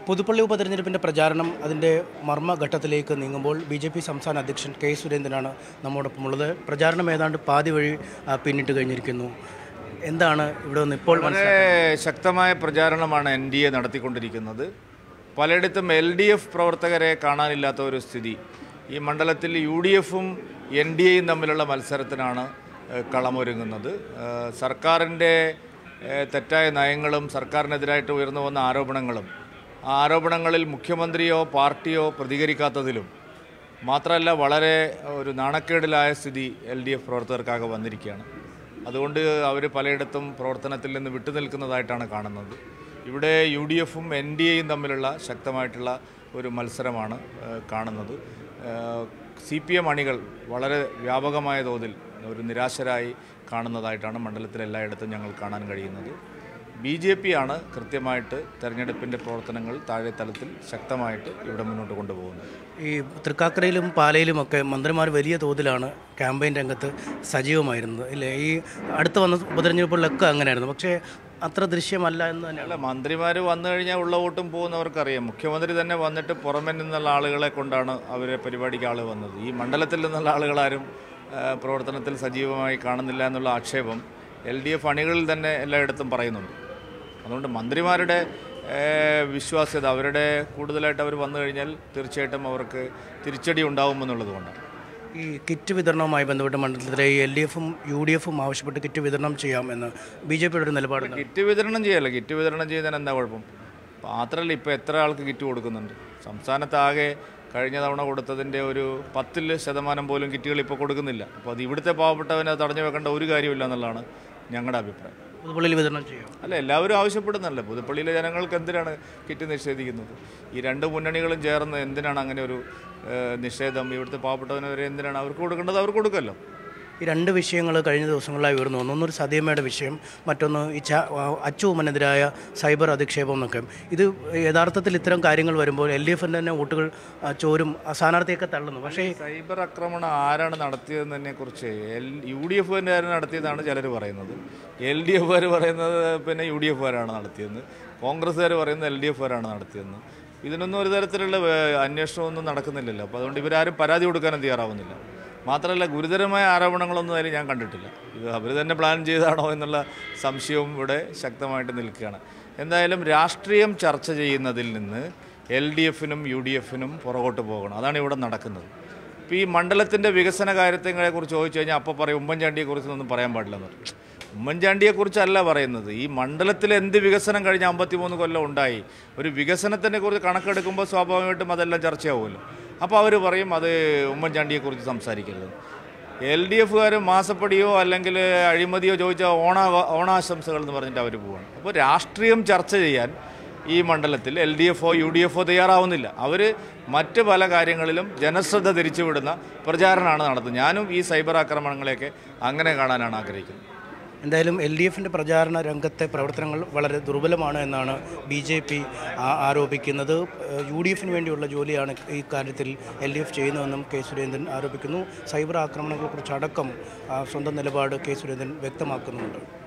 പുതുപ്പള്ളി ഉപതെരഞ്ഞെടുപ്പിൻ്റെ പ്രചാരണം അതിൻ്റെ മർമ്മഘട്ടത്തിലേക്ക് നീങ്ങുമ്പോൾ ബി ജെ പി സംസ്ഥാന അധ്യക്ഷൻ കെ സുരേന്ദ്രനാണ് നമ്മോടൊപ്പമുള്ളത് പ്രചാരണം ഏതാണ്ട് പാതി വഴി ആ, പിന്നിട്ട് കഴിഞ്ഞിരിക്കുന്നു എന്താണ് ഇവിടെ നിന്ന് ഇപ്പോൾ മനസ്സിലാക്കുന്നത് വളരെ ശക്തമായ പ്രചാരണമാണ് എൻ ഡി എ നടത്തിക്കൊണ്ടിരിക്കുന്നത് പലയിടത്തും എൽ ഡി എഫ് പ്രവർത്തകരെ കാണാനില്ലാത്ത ഒരു സ്ഥിതി ഈ മണ്ഡലത്തിൽ യു ഡി എഫും എൻ ഡി എയും തമ്മിലുള്ള മത്സരത്തിനാണ് ഏഹ്, കളമൊരുങ്ങുന്നത് ഏഹ്, സർക്കാരിൻ്റെ ഏഹ്, തെറ്റായ നയങ്ങളും സർക്കാരിനെതിരായിട്ട് ഉയർന്നു വന്ന ആരോപണങ്ങളും ആ ആരോപണങ്ങളിൽ മുഖ്യമന്ത്രിയോ പാർട്ടിയോ പ്രതികരിക്കാത്തതിലും മാത്രമല്ല വളരെ ഒരു നാണക്കേടിലായ സ്ഥിതി എൽ ഡി എഫ് പ്രവർത്തകർക്കാകെ വന്നിരിക്കുകയാണ് അതുകൊണ്ട് അവർ പലയിടത്തും പ്രവർത്തനത്തിൽ നിന്ന് വിട്ടുനിൽക്കുന്നതായിട്ടാണ് കാണുന്നത് ഇവിടെ യു ഡി എഫും എൻ ഡി എയും തമ്മിലുള്ള ശക്തമായിട്ടുള്ള ഒരു മത്സരമാണ് ഏഹ്, കാണുന്നത് സി പി എം അണികൾ വളരെ വ്യാപകമായ തോതിൽ ഒരു നിരാശരായി കാണുന്നതായിട്ടാണ് മണ്ഡലത്തിൽ എല്ലായിടത്തും ഞങ്ങൾ കാണാൻ കഴിയുന്നത് ബി ജെ പി ആണ് കൃത്യമായിട്ട് തെരഞ്ഞെടുപ്പിൻ്റെ പ്രവർത്തനങ്ങൾ താഴെ തലത്തിൽ ശക്തമായിട്ട് ഇവിടെ മുന്നോട്ട് കൊണ്ടുപോകുന്നത് ഈ തൃക്കാക്കരയിലും പാലയിലുമൊക്കെ മന്ത്രിമാർ വലിയ തോതിലാണ് ക്യാമ്പയിൻ രംഗത്ത് സജീവമായിരുന്നത് ഇല്ലേ ഈ അടുത്ത് വന്ന ഉപതെരഞ്ഞെടുപ്പുകളിലൊക്കെ അങ്ങനെയായിരുന്നു പക്ഷേ അത്ര ദൃശ്യമല്ല എന്ന് തന്നെയാണ് അല്ല മന്ത്രിമാർ വന്നു കഴിഞ്ഞാൽ ഉള്ള വോട്ടും പോകുന്നവർക്കറിയാം മുഖ്യമന്ത്രി തന്നെ വന്നിട്ട് പുറമെ നിന്നുള്ള ആളുകളെ കൊണ്ടാണ് അവരെ പരിപാടിക്ക് ആൾ വന്നത് ഈ മണ്ഡലത്തിൽ നിന്നുള്ള ആളുകളാരും ആ, പ്രവർത്തനത്തിൽ സജീവമായി കാണുന്നില്ല എന്നുള്ള ആക്ഷേപം എൽ ഡി എഫ് അണികളിൽ തന്നെ എല്ലായിടത്തും പറയുന്നുണ്ട് അതുകൊണ്ട് മന്ത്രിമാരുടെ ഏ, വിശ്വാസ്യത അവരുടെ കൂടുതലായിട്ട് അവർ വന്നു കഴിഞ്ഞാൽ തീർച്ചയായിട്ടും അവർക്ക് തിരിച്ചടി ഉണ്ടാവുമെന്നുള്ളത് കൊണ്ടാണ് ഈ കിറ്റ് വിതരണവുമായി ബന്ധപ്പെട്ട് മണ്ഡലത്തിലെ എൽ ഡി എഫും യു ഡി എഫും ആവശ്യപ്പെട്ട് കിറ്റ് വിതരണം ചെയ്യാമെന്ന് ബി ജെ പിയുടെ ഒരു നിലപാടുണ്ട് കിറ്റ് വിതരണം ചെയ്യല്ല കിറ്റ് വിതരണം ചെയ്യുന്നതിന് എന്താ കുഴപ്പം മാത്രമല്ല ഇപ്പോൾ എത്ര ആൾക്ക് കിറ്റ് കൊടുക്കുന്നുണ്ട് സംസ്ഥാനത്താകെ കഴിഞ്ഞ തവണ കൊടുത്തതിൻ്റെ ഒരു പത്തിൽ ശതമാനം പോലും കിറ്റുകൾ ഇപ്പോൾ കൊടുക്കുന്നില്ല അപ്പോൾ അത് ഇവിടുത്തെ പാവപ്പെട്ടവനെ അത് തടഞ്ഞു വെക്കേണ്ട ഒരു കാര്യമില്ല എന്നുള്ളതാണ് ഞങ്ങളുടെ അഭിപ്രായം പുതുപ്പള്ളിയിൽ വിതരണം ചെയ്യും അല്ല എല്ലാവരും ആവശ്യപ്പെടുന്നല്ലേ പുതുപ്പള്ളിയിലെ ജനങ്ങൾക്ക് എന്തിനാണ് കിറ്റ് നിഷേധിക്കുന്നത് ഈ രണ്ട് മുന്നണികളും ചേർന്ന് എന്തിനാണ് അങ്ങനെ ഒരു ഏഹ്, നിഷേധം ഇവിടുത്തെ പാവപ്പെട്ടവനവരെ എന്തിനാണ് അവർക്ക് കൊടുക്കേണ്ടത് അവർക്ക് കൊടുക്കല്ലോ ഈ രണ്ട് വിഷയങ്ങൾ കഴിഞ്ഞ ദിവസങ്ങളിലായി ഉയർന്നു വന്നു ഒന്നൊരു സതീമയുടെ വിഷയം മറ്റൊന്ന് ഈ ച അച്ചുവുമനെതിരായ സൈബർ അധിക്ഷേപം എന്നൊക്കെ ഇത് യഥാർത്ഥത്തിൽ ഇത്തരം കാര്യങ്ങൾ വരുമ്പോൾ എൽ ഡി എഫിൻ്റെ തന്നെ വോട്ടുകൾ ആ, ചോരും ആ, സ്ഥാനാർത്ഥിയൊക്കെ തള്ളുന്നു പക്ഷേ സൈബർ ആക്രമണം ആരാണ് നടത്തിയതെന്നതിനെ കുറിച്ച് എൽ യു ഡി എഫുകാർ നടത്തിയതാണ് ചിലർ പറയുന്നത് എൽ ഡി എഫുകാർ പറയുന്നത് പിന്നെ യു ഡി എഫുകാരാണ് നടത്തിയതെന്ന് കോൺഗ്രസ്സുകാർ പറയുന്നത് എൽ ഡി എഫുകാരാണ് നടത്തിയതെന്ന് ഇതിനൊന്നും ഒരു തരത്തിലുള്ള വേ- അന്വേഷണമൊന്നും നടക്കുന്നില്ലല്ലോ അപ്പോൾ അതുകൊണ്ട് ഇവരാരും പരാതി കൊടുക്കാനും തയ്യാറാവുന്നില്ല മാത്രമല്ല ഗുരുതരമായ ആരോപണങ്ങളൊന്നും അതിൽ ഞാൻ കണ്ടിട്ടില്ല ഇത് അവർ തന്നെ പ്ലാൻ ചെയ്താണോ എന്നുള്ള സംശയവും ഇവിടെ ശക്തമായിട്ട് നിൽക്കുകയാണ് എന്തായാലും രാഷ്ട്രീയം ചർച്ച ചെയ്യുന്നതിൽ നിന്ന് എൽ ഡി എഫിനും യു ഡി എഫിനും പുറകോട്ട് പോകണം അതാണ് ഇവിടെ നടക്കുന്നത് ഇപ്പോൾ ഈ മണ്ഡലത്തിൻ്റെ വികസന കാര്യത്തെക്കുറിച്ച് ചോദിച്ചു കഴിഞ്ഞാൽ അപ്പോൾ പറയും ഉമ്മൻചാണ്ടിയെക്കുറിച്ചൊന്നും പറയാൻ പാടില്ലെന്ന് പറയും ഉമ്മൻചാണ്ടിയെക്കുറിച്ചല്ല പറയുന്നത് ഈ മണ്ഡലത്തിൽ എന്ത് വികസനം കഴിഞ്ഞ അമ്പത്തിമൂന്ന് കൊല്ലം ഉണ്ടായി ഒരു വികസനത്തിനെ കുറിച്ച് കണക്കെടുക്കുമ്പോൾ സ്വാഭാവികമായിട്ടും അതെല്ലാം ചർച്ചയാവുമല്ലോ അപ്പോൾ അവർ പറയും അത് ഉമ്മൻചാണ്ടിയെക്കുറിച്ച് സംസാരിക്കരുത് എൽ ഡി എഫുകാർ മാസപ്പടിയോ അല്ലെങ്കിൽ അഴിമതിയോ ചോദിച്ചാൽ ഓണ ഓണാശംസകൾ എന്ന് പറഞ്ഞിട്ട് അവർ പോവാണ് അപ്പോൾ രാഷ്ട്രീയം ചർച്ച ചെയ്യാൻ ഈ മണ്ഡലത്തിൽ എൽ ഡി എഫോ യു ഡി എഫോ തയ്യാറാവുന്നില്ല അവർ മറ്റ് പല കാര്യങ്ങളിലും ജനശ്രദ്ധ തിരിച്ചുവിടുന്ന പ്രചാരണമാണ് നടത്തുന്നത് ഞാനും ഈ സൈബർ ആക്രമണങ്ങളെയൊക്കെ അങ്ങനെ കാണാനാണ് ആഗ്രഹിക്കുന്നത് എന്തായാലും എൽ ഡി എഫിൻ്റെ പ്രചാരണ രംഗത്തെ പ്രവർത്തനങ്ങൾ വളരെ ദുർബലമാണ് എന്നാണ് ബി ജെ പി ആരോപിക്കുന്നത് യു ഡി എഫിന് വേണ്ടിയുള്ള ജോലിയാണ് ഈ കാര്യത്തിൽ എൽ ഡി എഫ് ചെയ്യുന്നതെന്നും കെ സുരേന്ദ്രൻ ആരോപിക്കുന്നു സൈബർ ആക്രമണങ്ങളെക്കുറിച്ചടക്കം ആ, സ്വന്തം നിലപാട് കെ സുരേന്ദ്രൻ വ്യക്തമാക്കുന്നുണ്ട്